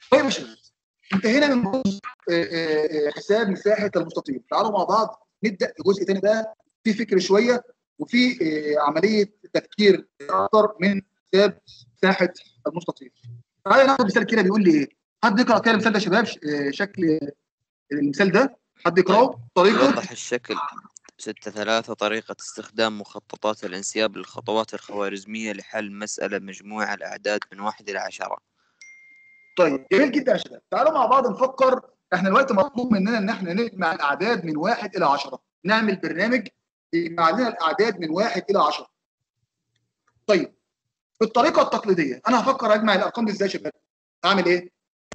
طيب يا شباب انتهينا من جزء آه، آه، حساب مساحه المستطيل تعالوا مع بعض نبدا جزء تاني بقى في فكر شويه وفي آه، عمليه تفكير اكتر من حساب مساحه المستطيل تعالى ناخد مثال كده بيقول لي ايه حد يقرا كده المثال ده يا شباب ش- آه، شكل المثال ده حد يقراه طريقه يوضح الشكل ستة ثلاثة طريقة استخدام مخططات الانسياب للخطوات الخوارزمية لحل مسألة مجموع الأعداد من واحد إلى عشرة طيب جميل جدا يا شباب تعالوا مع بعض نفكر احنا دلوقتي مطلوب مننا ان احنا نجمع الاعداد من واحد الى 10 نعمل برنامج يجمع لنا الاعداد من واحد الى 10 طيب بالطريقه التقليديه انا هفكر اجمع الارقام دي ازاي يا شباب اعمل ايه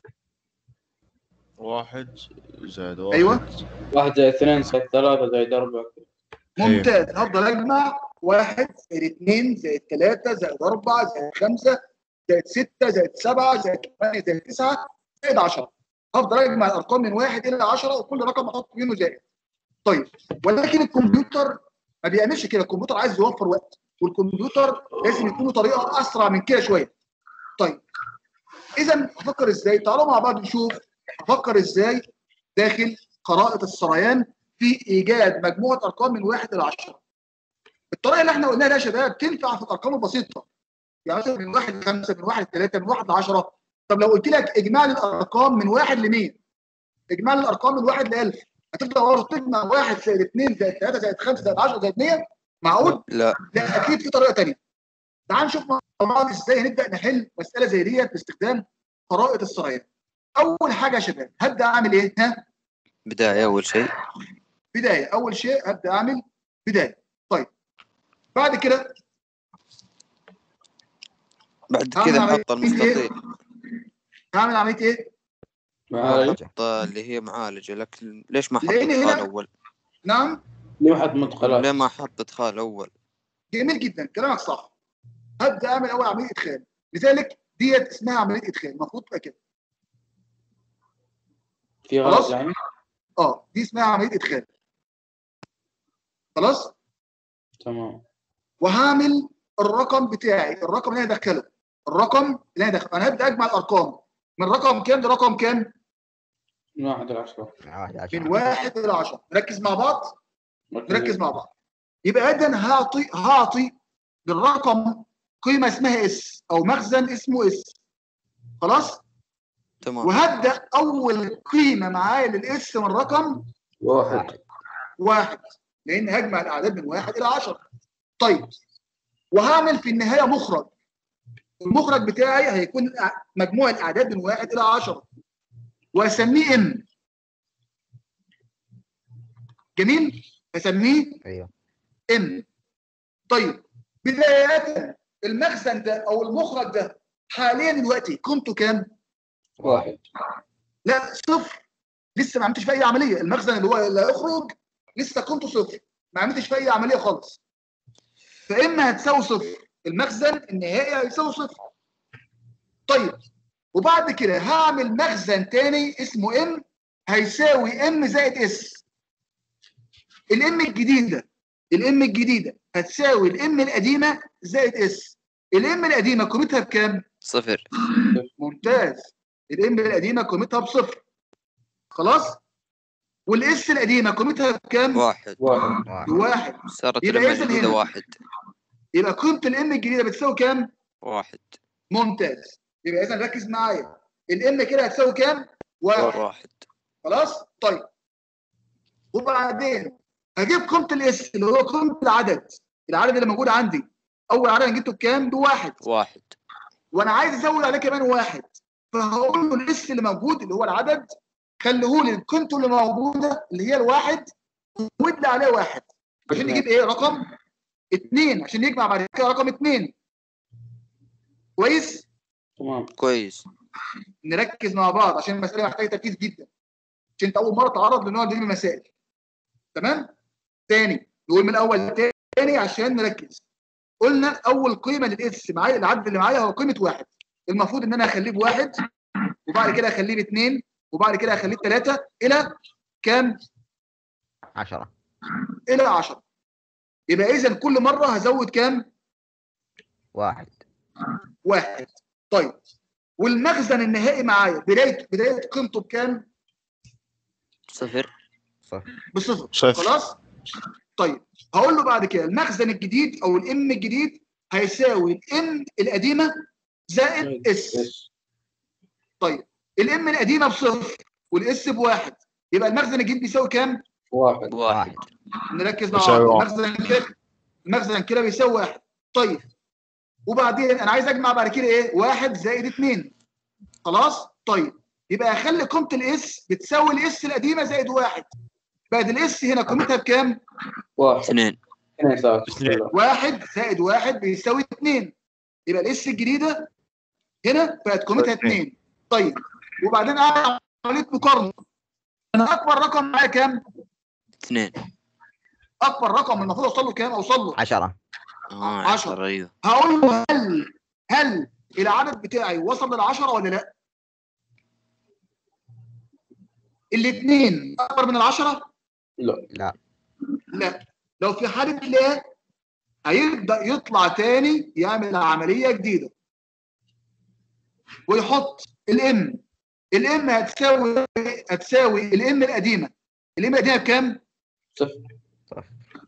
واحد زائد واحد أيوة. واحد زائد اثنين زائد ثلاثة زائد أربعة ممتاز هفضل اجمع واحد زائد اثنين زائد ثلاثة زائد أربعة زائد خمسة زائد ستة زائد سبعة زائد ثمانية زائد تسعة زائد 10 هفضل اجمع الارقام من واحد الى 10 وكل رقم احط منه زائد طيب ولكن الكمبيوتر ما بيعملش كده الكمبيوتر عايز يوفر وقت والكمبيوتر لازم يكون له طريقه اسرع من كده شويه طيب اذا افكر ازاي تعالوا مع بعض نشوف افكر ازاي داخل قراءه السريان في ايجاد مجموعه ارقام من واحد الى 10 الطريقه اللي احنا قلناها دي يا شباب تنفع في الارقام البسيطه يعني مثلا من واحد لخمسه من واحد لثلاثه من واحد ل 10 طب لو قلت لك اجمالي الارقام من واحد ل 100 اجمالي الارقام من واحد ل 1000 هتبدا برضه تجمع واحد زائد اثنين زائد ثلاثه زائد خمسه زائد 10 زائد 100 معقول؟ لا لا اكيد في طريقه ثانيه. تعال نشوف مع بعض ازاي هنبدا نحل مساله زي ديت باستخدام قراءه السريان. اول حاجه يا شباب هبدا اعمل ايه؟ ها؟ بداية أول شيء بدايه اول شيء هبدا اعمل بدايه. طيب بعد كده بعد هعمل كذا عملية حط المستطيل هعمل عمليه ايه؟ معالج حط اللي هي معالجة لكن ليش ما حط لأن إدخال هنا- أول؟ نعم لوحة مدخلات ليه ما حط إدخال أول؟ جميل جدا كلامك صح. هبدا اعمل اول عمليه ادخال لذلك ديت اسمها عمليه ادخال المفروض تبقى كده. في خلاص. غلط يعني اه دي اسمها عمليه ادخال. خلاص؟ تمام وهعمل الرقم بتاعي الرقم اللي انا هدخله الرقم اللي انا هدخله انا هبدا اجمع الارقام من رقم كام لرقم كام؟ من واحد إلى عشرة واحد من عشرة واحد الى 10 نركز مع بعض نركز مع بعض يبقى اذا هعطي هعطي للرقم قيمه اسمها اس او مخزن اسمه اس خلاص تمام وهبدا اول قيمه معايا للاس من رقم واحد واحد لان هجمع الاعداد من واحد الى 10 طيب وهعمل في النهايه مخرج المخرج بتاعي هيكون الأع- مجموع الاعداد من واحد الى 10 واسميه ام جميل اسميه ايوه ام طيب بدايه المخزن ده او المخرج ده حاليا دلوقتي قيمته كام؟ واحد لا صفر لسه ما عملتش في اي عمليه المخزن اللي هو اللي هيخرج لسه قيمته صفر ما عملتش في اي عمليه خالص فاما هتساوي صفر المخزن النهائي هيساوي صفر طيب وبعد كده هعمل مخزن تاني اسمه ام هيساوي ام زائد اس الام الجديده الام الجديده هتساوي الام القديمه زائد اس الام القديمه قيمتها بكام؟ صفر ممتاز الام القديمه قيمتها بصفر خلاص والاس القديمه قيمتها بكام؟ واحد واحد واحد بواحد صارت يبقى الأم إذن الجديدة هنا- واحد يبقى قيمه الام الجديده بتساوي كام؟ واحد ممتاز يبقى اذا ركز معايا الام كده هتساوي كام؟ واحد واحد خلاص؟ طيب وبعدين هجيب قيمه الاس اللي هو قيمه العدد العدد اللي موجود عندي اول عدد أنا جبته بكام؟ بواحد واحد وانا عايز ازود عليه كمان واحد فهقول له الاس اللي موجود اللي هو العدد خليه لي قيمته اللي موجوده اللي هي الواحد زود لي عليه واحد عشان نجيب ايه رقم اثنين عشان نجمع بعد كده رقم اثنين كويس تمام كويس نركز مع بعض عشان المساله محتاجه تركيز جدا عشان انت اول مره تعرض لنوع دي من المسائل تمام تاني نقول من الاول تاني عشان نركز قلنا اول قيمه للاس معايا العدد اللي معايا هو قيمه واحد المفروض ان انا اخليه بواحد وبعد كده اخليه باثنين وبعد كده اخليه بثلاثه الى كام؟ عشرة الى 10 يبقى اذا كل مره هزود كام؟ واحد واحد طيب والمخزن النهائي معايا بدايه بدايه قيمته بكام؟ صفر بصفر صفر خلاص؟ طيب هقول له بعد كده المخزن الجديد او الام الجديد هيساوي الام القديمه زائد اس اس طيب الام القديمه بصفر والاس بواحد يبقى المخزن الجديد بيساوي كام؟ واحد واحد نركز مع بيساوي بعض واحد. المخزن كده المخزن كده بيساوي واحد طيب وبعدين انا عايز اجمع بعد كده ايه؟ واحد زائد اثنين خلاص؟ طيب يبقى اخلي قيمه الاس بتساوي الاس القديمه زائد واحد بعد الاس هنا قيمتها بكام؟ واحد اثنين اثنين ثلاثة اثنين. واحد زائد واحد بيساوي اثنين يبقى الاس الجديده هنا بقت قيمتها اثنين. اثنين طيب وبعدين اعمل عمليه مقارنه انا اكبر رقم معايا كام؟ اثنين اكبر رقم المفروض اوصل له كام؟ اوصل له عشرة اه عشرة. عشرة ايوه هقول له هل هل العدد بتاعي وصل للعشرة ولا لا؟ الاثنين اكبر من العشرة؟ لا لا لا لو في حالة لا هيبدأ يطلع تاني يعمل عملية جديدة ويحط الام الام هتساوي هتساوي الام القديمة الام القديمة بكام؟ صفر صفر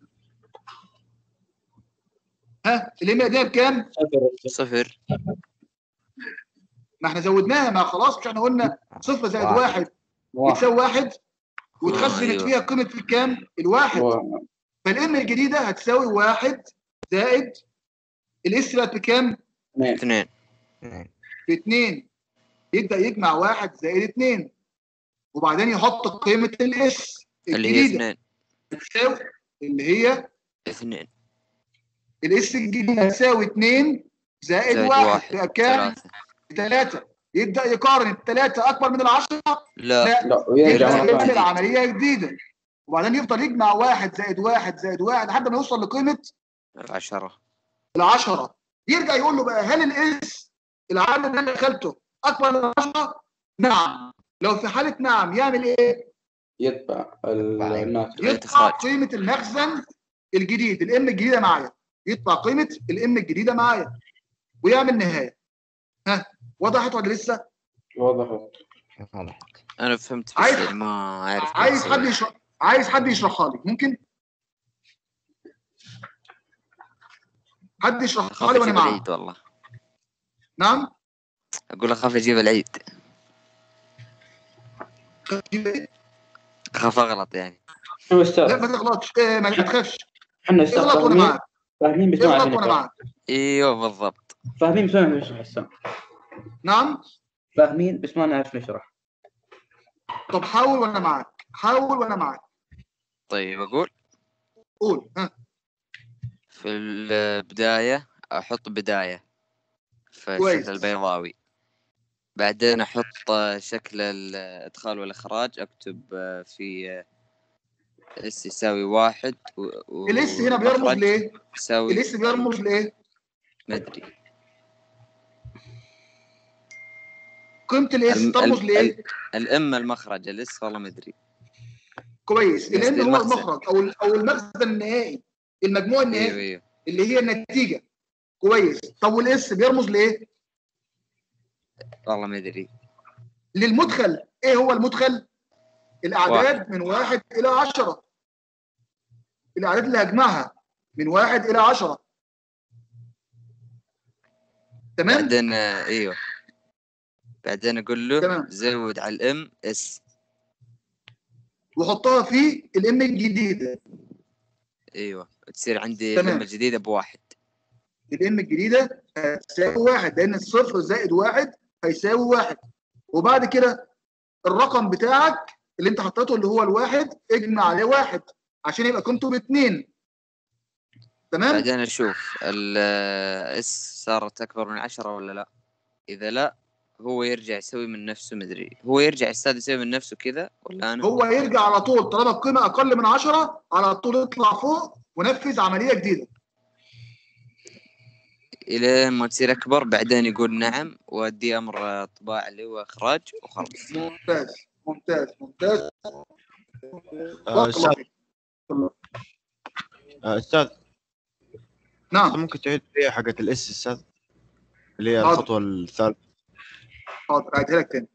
ها الام القديمة بكام؟ صفر صفر ما احنا زودناها ما خلاص مش احنا قلنا صفر زائد واحد. واحد واحد يتساوي واحد آه، واتخزنت أيوة. فيها قيمة الكام؟ الواحد واحد. فالام الجديدة هتساوي واحد زائد الاس بقت بكام؟ اثنين اثنين اثنين باثنين يبدا يجمع واحد زائد اثنين وبعدين يحط قيمه الاس اللي هي الجديده اثنين تساوي اللي هي اثنين الاس الجديده تساوي 2 زائد زائد واحد واحد تبقى كام؟ ثلاثة ثلاثه يبدا يقارن الثلاثه اكبر من العشره لا لا لا ويرجع يبدا مرة يعمل ثانية عمليه جديده وبعدين يفضل يجمع واحد زائد واحد زائد واحد لحد ما يوصل لقيمه عشرة العشره يرجع يقول له بقى هل الاس العدد اللي انا دخلته اكبر من العشره؟ نعم لو في حاله نعم يعمل ايه؟ يتبع ال- بعدين. الناتج يطبع إخراج. قيمه المخزن الجديد الام الجديده معايا يطبع قيمه الام الجديده معايا ويعمل نهايه ها وضحت ولا لسه وضحت واضح انا فهمت بس عايز- يعني ما اعرف كيف عايز أسوي. حد يشرح عايز حد يشرحها لي ممكن حد يشرحها اخاف لي وانا اجيب معاه العيد والله نعم اقول اخاف اجيب العيد اخاف اغلط يعني شو لا استاذ ما تغلطش إيه ما تخافش احنا استاذ اغلط وانا فاهمين معاك فاهمين بس ما اغلط عارفين وانا نشرح معاك ايوه بالضبط فاهمين بس ما نعرف نشرح هسه نعم فاهمين بس ما نعرف نشرح طب حاول وانا معاك حاول وانا معاك طيب اقول قول ها في البداية احط بداية في كويس. الشكل البيضاوي بعدين احط شكل الادخال والاخراج اكتب في اس يساوي واحد و... و... الاس هنا بيرمز والمخرج لايه؟ يساوي الاس بيرمز لايه؟ ما ادري قيمه الاس الم- ترمز ال- لايه؟ الام المخرج الاس والله ما ادري كويس قصدي لان هو المخزن. المخرج او ال- او المخزن النهائي المجموع النهائي ايوه ايوه اللي هي النتيجه كويس طب والاس بيرمز لايه؟ والله ما ادري للمدخل ايه هو المدخل؟ الاعداد من واحد الى عشرة الاعداد اللي هجمعها من واحد الى عشرة تمام؟ بعدين آه، ايوه بعدين اقول له تمام. زود على الام اس وحطها في الام الجديده ايوه تصير عندي تمام. الام الجديده بواحد الام الجديده هتساوي واحد لان الصفر زائد واحد هيساوي واحد وبعد كده الرقم بتاعك اللي انت حطيته اللي هو الواحد اجمع عليه واحد عشان يبقى قيمته باثنين تمام بعدين اشوف الاس صارت اكبر من عشرة ولا لا اذا لا هو يرجع يسوي من نفسه مدري هو يرجع يستاذ يسوي من نفسه كذا ولا انا هو يرجع على طول طالما القيمه اقل من 10 على طول يطلع فوق ونفذ عمليه جديده الى ما تصير اكبر بعدين يقول نعم وادي امر طباع اللي هو اخراج وخلاص ممتاز ممتاز ممتاز آه، بارك الله استاذ فيك. آه، استاذ نعم ممكن تعيد لي حقت الاس استاذ اللي هي حاضر. الخطوه الثالثه حاضر اعيدها لك تاني